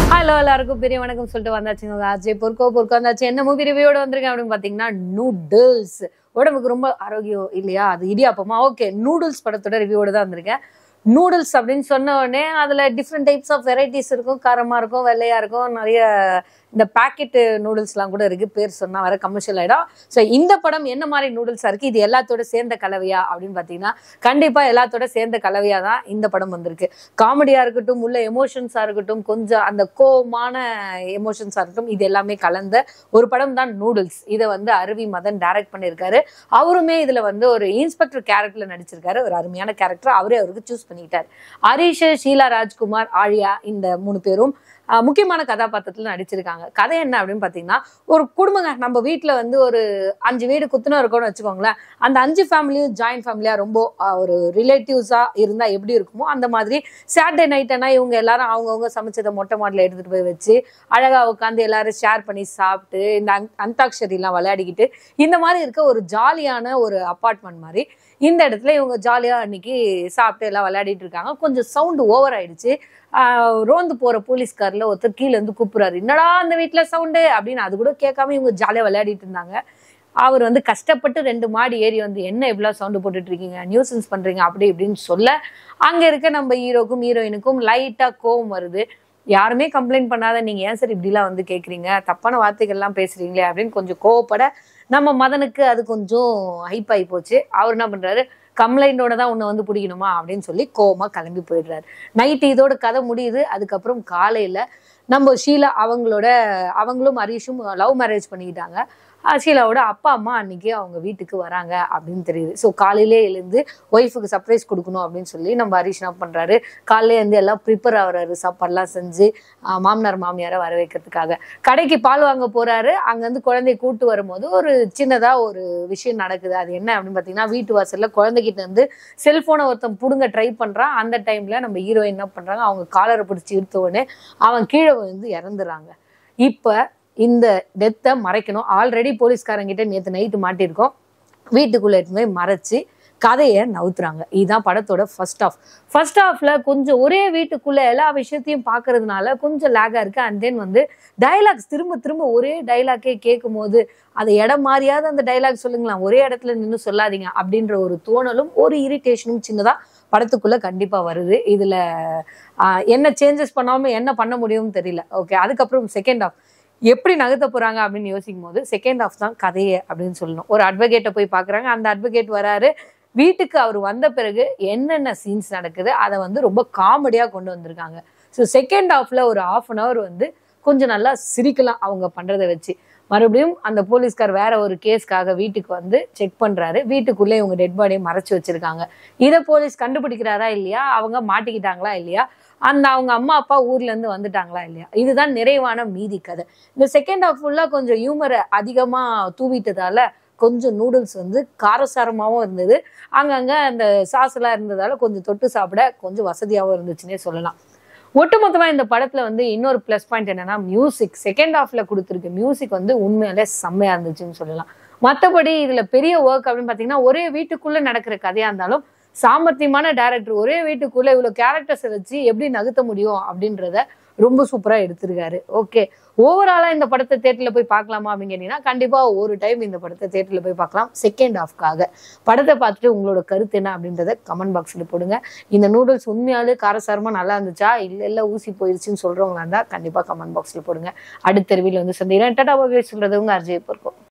hello எல்லாருக்கும் பெரிய வணக்கம் சொல்லிட்டு வந்தாச்சுங்க அஜய் பொறுக்கோ பொறுக்கோ வந்தாச்சு என்ன மூவி ரிவ்யூவோட வந்திருக்கேன் அப்படின்னு பார்த்தீங்கன்னா நூடுல்ஸ் உடம்புக்கு ரொம்ப ஆரோக்கியம் இல்லையா அது இடியாப்பமா ஓகே நூடுல்ஸ் படத்தோட ரிவ்யூவோட தான் வந்திருக்கேன் நூடுல்ஸ் அப்படின்னு சொன்ன உடனே அதில் டிஃப்ரெண்ட் டைப்ஸ் ஆஃப் வெரைட்டிஸ் இருக்கும் காரமாக இருக்கும் வெள்ளையா இருக்கும் நிறைய இந்த பாக்கெட்டு நூடுல்ஸ்லாம் கூட இருக்கு பேர் சொன்னா வர கமர்ஷியல் ஆயிடும் ஸோ இந்த படம் என்ன மாதிரி நூடுல்ஸாக இருக்கு இது எல்லாத்தோட சேர்ந்த கலவையா அப்படின்னு பார்த்தீங்கன்னா கண்டிப்பாக எல்லாத்தோட சேர்ந்த கலவையாக தான் இந்த படம் வந்திருக்கு காமெடியாக இருக்கட்டும் உள்ள எமோஷன்ஸாக இருக்கட்டும் கொஞ்சம் அந்த கோமான எமோஷன்ஸாக இருக்கட்டும் இது எல்லாமே கலந்த ஒரு படம் தான் நூடுல்ஸ் இதை வந்து அருவி மதன் டைரக்ட் பண்ணியிருக்காரு அவருமே இதில் வந்து ஒரு இன்ஸ்பெக்டர் கேரக்டரில் நடிச்சிருக்காரு ஒரு அருமையான கேரக்டர் அவரே அவருக்கு சூஸ் பண்ணிக்கிட்டார் ஹரிஷ் ஷீலா ராஜ்குமார் ஆழியா இந்த மூணு பேரும் ஆஹ், முக்கியமான கதாபாத்திரத்தில் நடிச்சிருக்காங்க கதை என்ன அப்படின்னு பார்த்தீங்கன்னா ஒரு குடும்பங்க நம்ம வீட்டில் வந்து ஒரு அஞ்சு வீடு குத்துன இருக்கோம்னு வச்சுக்கோங்களேன் அந்த அஞ்சு ஃபேமிலியும் ஜாயின்ட் ஃபேமிலியாக ரொம்ப ஆஹ், ஒரு ரிலேட்டிவ்ஸாக இருந்தால் எப்படி இருக்குமோ அந்த மாதிரி சாட்டர்டே நைட்டுனா இவங்க எல்லாரும் அவங்கவுங்க சமைச்சதை மொட்டை மாடல எடுத்துகிட்டு போய் வச்சு அழகாக உட்காந்து எல்லாரும் ஷேர் பண்ணி சாப்பிட்டு இந்த அந் அந்தாக்ஷரிலாம் விளையாடிக்கிட்டு இந்த மாதிரி இருக்க ஒரு ஜாலியான ஒரு அப்பார்ட்மெண்ட் மாதிரி இந்த இடத்துல இவங்க ஜாலியாக அன்னைக்கு சாப்பிட்டு எல்லாம் விளையாடிட்டு இருக்காங்க கொஞ்சம் சவுண்டு ஓவர் ஆயிடுச்சு ஆஹ் ரோந்து போற போலீஸ்காரில் ஒருத்தர் கீழே இருந்து கூப்பிடுறாரு என்னடா அந்த வீட்டுல சவுண்டு அப்படின்னு அது கூட கேட்காம இவங்க ஜாலியாக விளையாடிட்டு இருந்தாங்க அவர் வந்து கஷ்டப்பட்டு ரெண்டு மாடி ஏறி வந்து என்ன இவ்வளோ சவுண்டு போட்டுட்டு இருக்கீங்க நியூசன்ஸ் பண்றீங்க அப்படி இப்படின்னு சொல்ல அங்க இருக்க நம்ம ஹீரோக்கும் ஹீரோயினுக்கும் லைட்டா கோவம் வருது யாருமே கம்ப்ளைண்ட் பண்ணாத நீங்க ஏன் சார் இப்படிலாம் வந்து கேக்குறீங்க தப்பான வார்த்தைகள்லாம் பேசுறீங்களே அப்படின்னு கொஞ்சம் கோவப்பட நம்ம மதனுக்கு அது கொஞ்சம் ஹைப் ஆகி போச்சு அவர் என்ன பண்றாரு கம்ப்ளைண்டோட தான் உன்னை வந்து பிடிக்கணுமா அப்படின்னு சொல்லி கோவமா கிளம்பி போயிடுறாரு நைட்டு இதோட கதை முடியுது அதுக்கப்புறம் காலையில நம்ம ஷீலா அவங்களோட அவங்களும் ஹரீஷும் லவ் மேரேஜ் பண்ணிக்கிட்டாங்க அஹ் ஷீலாவோட அப்பா அம்மா அன்னைக்கு அவங்க வீட்டுக்கு வராங்க அப்படின்னு தெரியுது ஸோ காலையிலே எழுந்து ஒய்ஃபுக்கு சர்ப்ரைஸ் கொடுக்கணும் அப்படின்னு சொல்லி நம்ம ஹரீஷ் என்ன பண்றாரு காலையில இருந்து எல்லாம் ப்ரிப்பேர் ஆகுறாரு சாப்பாடுலாம் செஞ்சு அஹ் மாமனார் மாமியாரை வர வைக்கிறதுக்காக கடைக்கு பால் வாங்க போறாரு அங்கேருந்து குழந்தைய கூட்டு வரும்போது ஒரு சின்னதா ஒரு விஷயம் நடக்குது அது என்ன அப்படின்னு பார்த்தீங்கன்னா வீட்டு வாசல்ல குழந்தைகிட்ட இருந்து செல்போனை ஒருத்தன் புடுங்க ட்ரை பண்றான் அந்த டைம்ல நம்ம ஹீரோயின் என்ன பண்றாங்க அவங்க காலரை பிடிச்சி இழுத்த உடனே அவன் கீழே வந்து இறந்துறாங்க இப்ப இந்த டெத்தை மறைக்கணும் ஆல்ரெடி போலீஸ்காரங்கிட்ட நேற்று நைட்டு மாட்டியிருக்கோம் வீட்டுக்குள்ள எடுத்துன்னு போய் மறைச்சு கதையை நவுத்துறாங்க இதுதான் படத்தோட ஃபர்ஸ்ட் ஆஃப் ஃபர்ஸ்ட் ஹாஃப்ல கொஞ்சம் ஒரே வீட்டுக்குள்ள எல்லா விஷயத்தையும் பார்க்கறதுனால கொஞ்சம் லேகா இருக்கு அண்ட் தென் வந்து டைலாக்ஸ் திரும்ப திரும்ப ஒரே டைலாக்கே கேட்கும் போது அதை இடம் மாறியாவது அந்த டைலாக் சொல்லுங்களேன் ஒரே இடத்துல நின்று சொல்லாதீங்க அப்படின்ற ஒரு தோணலும் ஒரு இரிட்டேஷனும் சின்னதா படத்துக்குள்ள கண்டிப்பா வருது இதுல ஆஹ், என்ன சேஞ்சஸ் பண்ணாம என்ன பண்ண முடியும்னு தெரியல ஓகே அதுக்கப்புறம் செகண்ட் ஆஃப் எப்படி நகர்த்த போறாங்க அப்படின்னு யோசிக்கும் போது செகண்ட் ஆஃப் தான் கதையே அப்படின்னு சொல்லணும் ஒரு அட்வொகேட்டை போய் பார்க்குறாங்க அந்த அட்வொகேட் வராரு வீட்டுக்கு அவர் வந்த பிறகு என்னென்ன சீன்ஸ் நடக்குது அதை வந்து ரொம்ப காமெடியாக கொண்டு வந்திருக்காங்க ஸோ செகண்ட் ஹாஃப்ல ஒரு ஆஃப் அன் ஹவர் வந்து கொஞ்சம் நல்லா சிரிக்கலாம் அவங்க பண்றதை வச்சு மறுபடியும் அந்த போலீஸ்கார் வேற ஒரு கேஸ்க்காக வீட்டுக்கு வந்து செக் பண்றாரு வீட்டுக்குள்ளே இவங்க டெட் பாடியை மறைச்சு வச்சிருக்காங்க இதை போலீஸ் கண்டுபிடிக்கிறாரா இல்லையா அவங்க மாட்டிக்கிட்டாங்களா இல்லையா அந்த அவங்க அம்மா அப்பா ஊர்ல இருந்து வந்துட்டாங்களா இல்லையா இதுதான் நிறைவான மீதி கதை இந்த செகண்ட் ஹாஃப் ஃபுல்லா கொஞ்சம் ஹியூமரை அதிகமா தூவிட்டதால கொஞ்சம் நூடுல்ஸ் வந்து காரசாரமாகவும் இருந்தது அங்கங்க அந்த சாஸ் எல்லாம் இருந்ததால கொஞ்சம் தொட்டு சாப்பிட கொஞ்சம் வசதியாகவும் இருந்துச்சுன்னே சொல்லலாம் ஒட்டுமொத்தமா இந்த படத்துல வந்து இன்னொரு ப்ளஸ் பாயிண்ட் என்னன்னா மியூசிக் செகண்ட் ஹாஃப்ல கொடுத்துருக்கு மியூசிக் வந்து உண்மையிலே செம்மையா இருந்துச்சுன்னு சொல்லலாம் மற்றபடி இதுல பெரிய ஒர்க் அப்படின்னு பாத்தீங்கன்னா ஒரே வீட்டுக்குள்ள நடக்கிற கதையா இருந்தாலும் சாமர்த்தியமான டேரக்டர் ஒரே வீட்டுக்குள்ள இவ்வளவு கேரக்டர்ஸை வச்சு எப்படி நகர்த்த முடியும் அப்படின்றத ரொம்ப சூப்பரா எடுத்திருக்காரு ஓகே ஓவராலா இந்த படத்தை தேட்டர்ல போய் பார்க்கலாமா அப்படின்னு கேட்டீங்கன்னா கண்டிப்பா ஒரு டைம் இந்த படத்தை தேட்டர்ல போய் பார்க்கலாம் செகண்ட் ஹாஃப்காக படத்தை பார்த்துட்டு உங்களோட கருத்து என்ன அப்படின்றத கமெண்ட் பாக்ஸ்ல போடுங்க இந்த நூடுல்ஸ் உண்மையாலே காரசாரமா நல்லா இருந்துச்சா இல்ல இல்ல ஊசி போயிருச்சுன்னு சொல்றவங்களா இருந்தா கண்டிப்பா கமெண்ட் பாக்ஸ்ல போடுங்க அடுத்த தெருவில் வந்து சந்திக்கிறேன் டாடா பாபே சொல்றது உங்க அர்ஜய் இருக்கும்